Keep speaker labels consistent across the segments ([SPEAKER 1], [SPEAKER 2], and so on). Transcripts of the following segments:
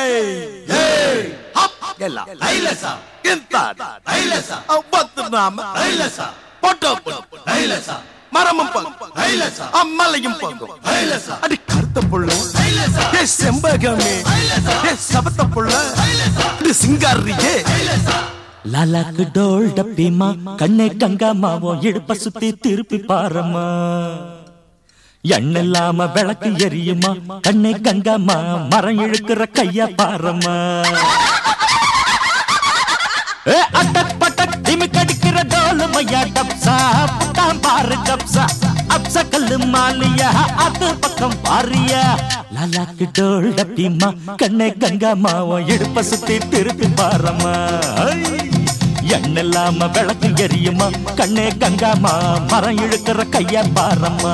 [SPEAKER 1] ಎಲ್ಲ
[SPEAKER 2] ಐಲಸ
[SPEAKER 1] ಇಂತ
[SPEAKER 2] ಐಲಸ
[SPEAKER 1] ಅವತ್ತು ನಾಮ
[SPEAKER 2] ಐಲಸ
[SPEAKER 1] பொட்டோ
[SPEAKER 2] ஐலச
[SPEAKER 1] மரமும் பங்கும்
[SPEAKER 2] ஐலச
[SPEAKER 1] அம்மலையும் பங்கும்
[SPEAKER 2] ஐலச
[SPEAKER 1] அடி கருத்த புள்ள
[SPEAKER 2] ஐலச
[SPEAKER 1] ஏ செம்பகமே ஏ சபத்த புள்ள இது சிங்காரியே
[SPEAKER 3] லாலாக்கு டோல் டப்பிமா கண்ணே கங்காமாவும் இடுப்ப சுத்தி திருப்பி பாரம்மா எண்ணில்லாம விளக்கு எரியுமா கண்ணே கங்காமா மரம் இழுக்கிற கைய பாரம்மா ஏ அட்டக் பட்டக் திமி கடிக்கிற டோலு மையா டப்சா புட்டாம் பாரு கப்சா அப்ச கல்லு மாலியா அது பக்கம் பாரியா லாலாக்கு டோல் டப்பிமா கண்ணே கங்காமாவும் இடுப்ப சுத்தி திருப்பி பாரம்மா எண்ணில்லாம விளக்கு எரியுமா கண்ணே கங்காமா மரம் இழுக்கிற கைய பாரம்மா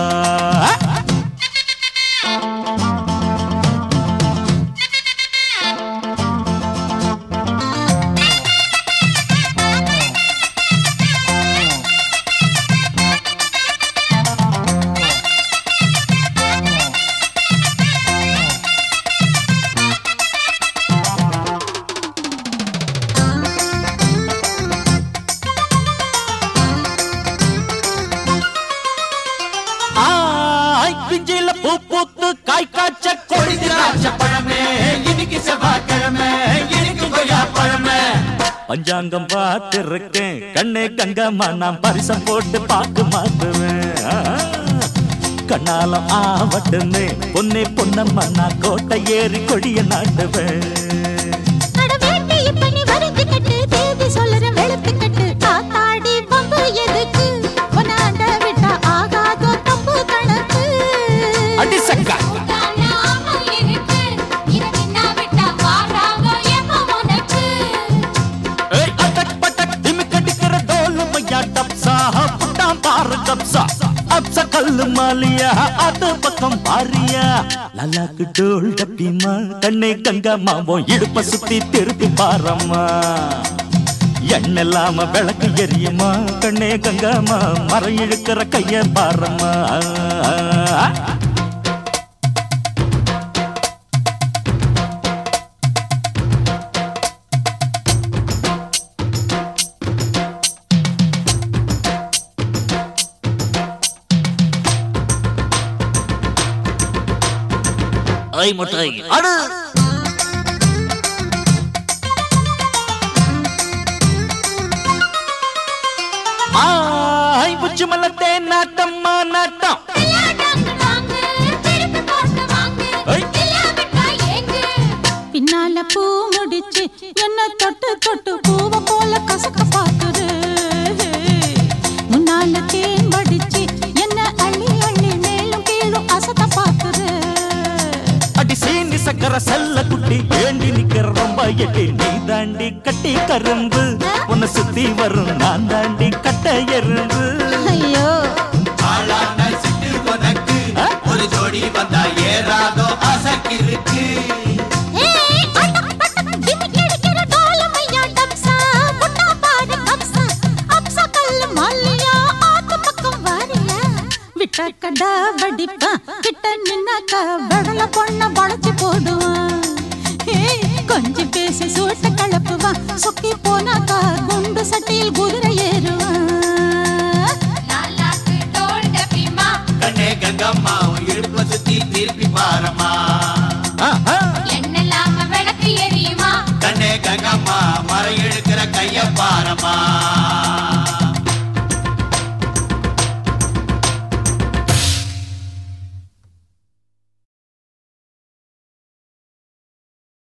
[SPEAKER 3] ஆய் பிஞ்சில பூ பூத்து காய் காய்ச்ச கொடி
[SPEAKER 2] திராட்சை பழமே இன்னைக்கு செவ்வாய்க்கிழமை எனக்கு கொய்யா பழமே
[SPEAKER 3] பஞ்சாங்கம் பார்த்திருக்கேன் கண்ணே கங்கம்மா நான் பரிசம் போட்டு பார்க்க மாட்டுவேன் ஆ, கண்ணாலம் ஆவட்டுன்னு பொன்னே பொன்னம்மா நான் கோட்டை ஏறி கொடிய நாட்டுவேன்
[SPEAKER 4] அட வேண்டி இப்ப நீ வருத்தி கட்டு தேதி சொல்லுற வெளுத்து கட்டு காத்தாடி பம்பு எதுக்கு உன்னாண்ட விட்டா ஆகாதோ தப்பு கணக்கு
[SPEAKER 3] அடி சக்கா ஏய், அட்டக் பட்டக் திமிக் அடிக்கிற டோலு மையா டப்சா, புட்டாம் பாரு கப்சா. அப்ச கல்லு மாலியா, அது பக்கம் பாரியா. லலாக்கு டோல் டப்பிமா, கண்ணே கங்கம்மா, உன் இடுப்ப சுத்தி திருப்பி பாரம்மா எண்ணெல்லாம விளக்கு எரியுமா கண்ணே கங்காமா மரம் இழுக்கிற கைய பாரம்மா ஐ முட்டை அடு ஆய் புச்சு மலத்தே நாட்டம்மா நாட்டம் ஐ.
[SPEAKER 4] பின்னால பூ முடிச்சு என்ன தொட்டு தொட்டு பூவ போல கசக்க பாக்குது முன்னால தேன் வடிச்சு என்ன அள்ளி அள்ளி மேலும் கீழும் அசத்த பாக்குது
[SPEAKER 3] அடி சீனி சக்கர செல்ல குட்டி ஏண்டி நிக்கிற ரொம்ப எட்டி நீ தாண்டி கட்டி கரும்பு உன்னை சுத்தி வரும் நான் தாண்டி கட்ட எறும்பு
[SPEAKER 4] ஐயோ
[SPEAKER 2] ஆளான சிட்டு உனக்கு ஒரு ஜோடி வந்தா ஏறாதோ அசக்கிருக்கு
[SPEAKER 4] ஏய், அட்டக் பட்டக் திமிக் அடிக்கிற டோலமையா டப்சா, புட்டா பாரு கப்சா, அப்சா கல்லு மல்லியா, ஆத்து பக்கம் வாரியா. விட்டாக்கடா வடிப்பா கிட்ட நின்னாக்க விடல பொண்ண வளைச்சு